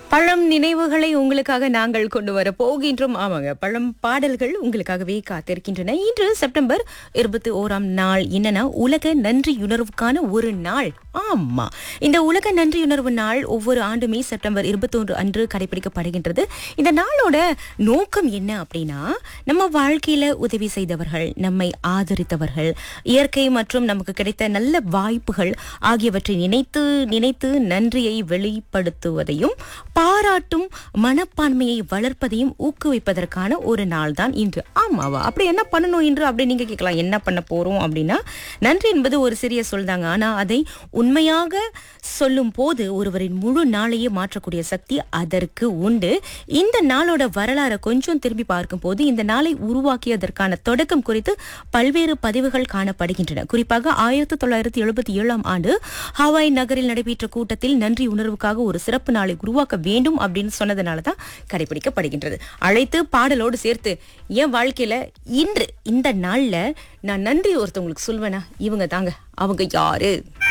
பழம் நினைவுகளை உங்களுக்காக நாங்கள் கொண்டு வர போகின்றோம் ஆமாங்க பழம் பாடல்கள் உங்களுக்காகவே காத்திருக்கின்றன இன்று செப்டம்பர் இருபத்தி ஓராம் நாள் என்னன்னா உலக நன்றியுணர்வுக்கான ஒரு நாள் ஆமா இந்த உலக நன்றியுணர்வு நாள் ஒவ்வொரு ஆண்டுமே செப்டம்பர் இருபத்தொன்று அன்று கடைபிடிக்கப்படுகின்றது இந்த நாளோட நோக்கம் என்ன அப்படின்னா நம்ம வாழ்க்கையில உதவி செய்தவர்கள் நம்மை ஆதரித்தவர்கள் இயற்கை மற்றும் நமக்கு கிடைத்த நல்ல வாய்ப்புகள் ஆகியவற்றை நினைத்து நினைத்து நன்றியை வெளிப்படுத்துவதையும் பாராட்டும் மனப்பான்மையை வளர்ப்பதையும் ஊக்குவிப்பதற்கான ஒரு நாள் தான் இன்று ஆமாவா அப்படி என்ன பண்ணணும் இன்று அப்படி நீங்க கேட்கலாம் என்ன பண்ண போறோம் அப்படின்னா நன்றி என்பது ஒரு சிறிய சொல் தாங்க ஆனா அதை உண்மையாக சொல்லும் போது ஒருவரின் முழு நாளையே மாற்றக்கூடிய சக்தி அதற்கு உண்டு இந்த நாளோட வரலாறை கொஞ்சம் திரும்பி பார்க்கும் போது இந்த நாளை உருவாக்கியதற்கான தொடக்கம் குறித்து பல்வேறு பதிவுகள் காணப்படுகின்றன குறிப்பாக ஆயிரத்தி தொள்ளாயிரத்தி எழுபத்தி ஏழாம் ஆண்டு ஹவாய் நகரில் நடைபெற்ற கூட்டத்தில் நன்றி உணர்வுக்காக ஒரு சிறப்பு நாளை உருவாக்க வேண்டும் அப்படின்னு சொன்னதுனால தான் கடைபிடிக்கப்படுகின்றது அழைத்து பாடலோடு சேர்த்து என் வாழ்க்கையில இன்று இந்த நாள்ல நான் நன்றி ஒருத்தவங்களுக்கு சொல்வேனா இவங்க தாங்க அவங்க யாரு